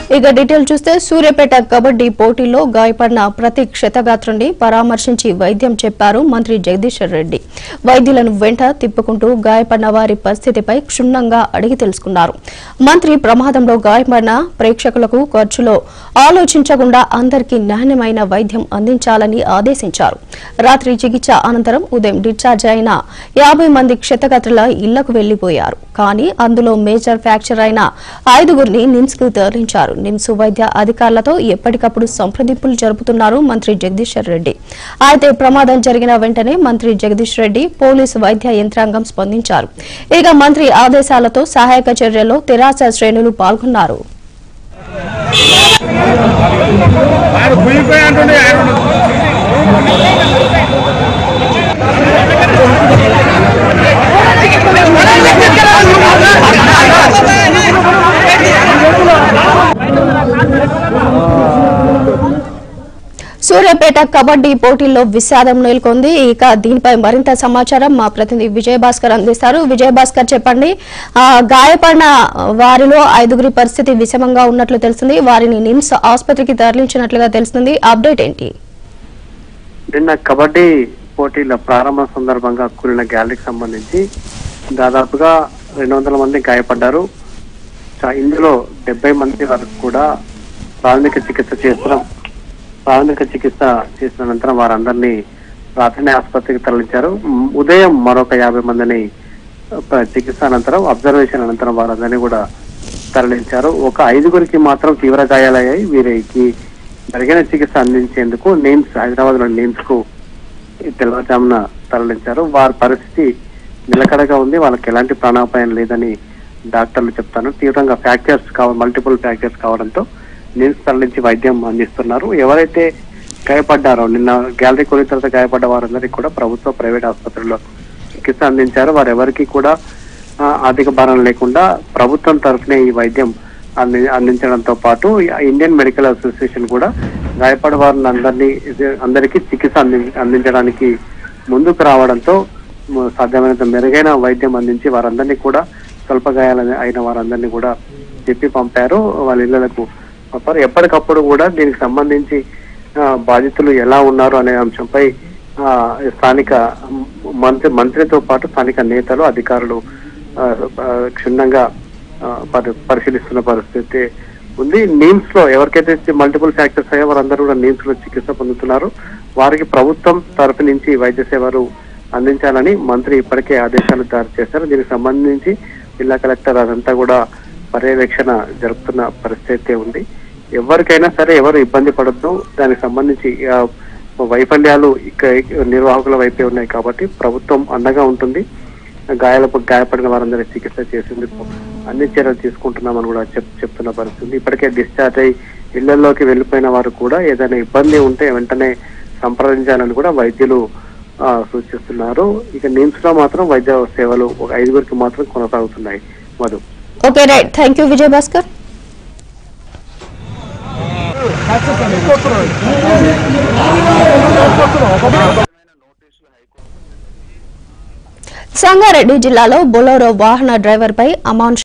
ఇక డీటెయిల్ చూస్తే సూర్యాపేట కబడ్డీ పోటీలో గాయపడిన ప్రతి క్షతగాత్రుని పరామర్శించి వైద్యం చెప్పారు మంత్రి జగదీశ్వర్ రెడ్డి వైద్యులను వెంట తిప్పుకుంటూ గాయపడిన వారి పరిస్థితిపై క్షుణ్ణంగా అడిగి తెలుసుకున్నారు మంత్రి ప్రమాదంలో గాయపడిన ప్రేక్షకులకు ఖర్చులో ఆలోచించకుండా అందరికీ నాణ్యమైన వైద్యం అందించాలని ఆదేశించారు రాత్రి చికిత్స అనంతరం ఉదయం డిశ్చార్జ్ అయిన యాభై మంది క్షతగాత్రుల ఇళ్లకు వెళ్లిపోయారు కానీ అందులో మేజర్ ఫ్రాక్చర్ అయిన ఐదుగురిని నిమ్స్ కు తరలించారు నిమ్స్ వైద్య అధికారులతో ఎప్పటికప్పుడు సంప్రదింపులు జరుపుతున్నారు మంత్రి జగదీశ్వర్ రెడ్డి అయితే ప్రమాదం జరిగిన వెంటనే మంత్రి జగదీష్ రెడ్డి పోలీసు వైద్య యంత్రాంగం స్పందించారు ఇక మంత్రి ఆదేశాలతో సహాయక చర్యల్లో తెరాస శ్రేణులు పాల్గొన్నారు ఆయన కుయ్యిపోయి అంటుండే ఆయన సూర్యాపేట కబడ్డీ పోటీల్లో విషాదం నెలకొంది ఇక దీనిపై మరింత సమాచారం మా ప్రతినిధి విజయభాస్కర్ అందిస్తారు విజయభాస్కర్ చెప్పండి ఆ, గాయపడిన వారిలో ఐదుగురి పరిస్థితి విషమంగా ఉన్నట్లు తెలుస్తుంది వారిని నిమ్స్ ఆసుపత్రికి తరలించినట్లుగా తెలుస్తుంది అప్డేట్ ఏంటి నిన్న కబడ్డీ పోటీల ప్రారంభ సందర్భంగా కూలిన గ్యాలరీకి సంబంధించి దాదాపుగా రెండు వందల మంది గాయపడ్డారు చా- ఇందులో డెబ్బై మంది వరకు కూడా ప్రాథమిక చికిత్స చేస్తున్నాం ప్రాథమిక చికిత్స చేసిన అనంతరం వారందరినీ రాత్రిని ఆసుపత్రికి తరలించారు మ్, ఉదయం మరొక యాభై మందిని ఆ, చికిత్స అనంతరం అబ్జర్వేషన్ అనంతరం వారందరినీ కూడా తరలించారు ఒక ఐదుగురికి మాత్రం తీవ్ర గాయాలయ్యాయి వీరికి జరిగిన చికిత్స అందించేందుకు నిమ్స్ హైదరాబాద్ లోని నిమ్స్ కు ఈ తెల్లవారుజామున తరలించారు వారి పరిస్థితి నిలకడగా ఉంది వాళ్ళకి ఎలాంటి ప్రాణాపాయం లేదని డాక్టర్లు చెప్తాను తీవ్రంగా ఫ్రాక్చర్స్ కావ మల్టిపుల్ ఫ్రాక్చర్స్ కావడంతో నిమ్స్ తరలించి వైద్యం అందిస్తున్నారు ఎవరైతే గాయపడ్డారో నిన్న గ్యాలరీ కూలిన తర్వాత గాయపడ్డ వారందరికీ కూడా ప్రభుత్వ ప్రైవేట్ ఆసుపత్రుల్లో చికిత్స అందించారు వారెవరికి కూడా ఆ, ఆర్థిక భారం లేకుండా ప్రభుత్వం తరఫునే ఈ వైద్యం అంది అందించడంతో పాటు ఇండియన్ మెడికల్ అసోసియేషన్ కూడా గాయపడ వారిని అందరినీ అందరికీ చికిత్స అంది అందించడానికి ముందుకు రావడంతో మ- సాధ్యమైనంత మెరుగైన వైద్యం అందించి వారందరినీ కూడా స్వల్ప గాయాలు అయిన వారందరినీ కూడా చెప్పి పంపారు వాళ్ళ ఇళ్లకు పంపారు ఎప్పటికప్పుడు కూడా దీనికి సంబంధించి ఆ, బాధితులు ఎలా ఉన్నారు అనే అంశంపై ఆ, స్థానిక మంత్రి మంత్రితో పాటు స్థానిక నేతలు అధికారులు ఆ, ఆ, క్షుణ్ణంగా ఆ, పరి- పరిశీలిస్తున్న పరిస్థితి ఉంది నీమ్స్ లో ఎవరికైతే మల్టిపుల్ ఫ్యాక్టర్స్ అయ్యో వారందరూ కూడా నీమ్స్ లో చికిత్స పొందుతున్నారు వారికి ప్రభుత్వం తరపు నుంచి వైద్య సేవలు అందించాలని మంత్రి ఇప్పటికే ఆదేశాలు జారీ చేశారు దీనికి సంబంధించి జిల్లా కలెక్టర్ అదంతా కూడా పర్యవేక్షణ జరుపుతున్న పరిస్థితి ఉంది ఎవరికైనా సరే ఎవరు ఇబ్బంది పడద్దు దానికి సంబంధించి ఆ, వైఫల్యాలు ఇక నిర్వాహకుల వైపే ఉన్నాయి కాబట్టి ప్రభుత్వం అండగా ఉంటుంది గాయాలకు గాయపడిన వారందరి చికిత్స చేసేందుకు అన్ని చర్యలు తీసుకుంటున్నామని కూడా చెప్ చెప్తున్న పరిస్థితి ఇప్పటికే డిశ్చార్జ్ అయి ఇళ్లలోకి వెళ్ళిపోయిన వారు కూడా ఏదైనా ఇబ్బంది ఉంటే వెంటనే సంప్రదించాలని కూడా వైద్యులు ఆ, సూచిస్తున్నారు ఇక నిమ్స్ లో మాత్రం వైద్య సేవలు ఒక ఐదుగురికి మాత్రం కొనసాగుతున్నాయి Madhu okay right thank you Vijayabhaskar Sangareddy జిల్లాలో బొలోరో వాహన డ్రైవర్పై అమానుష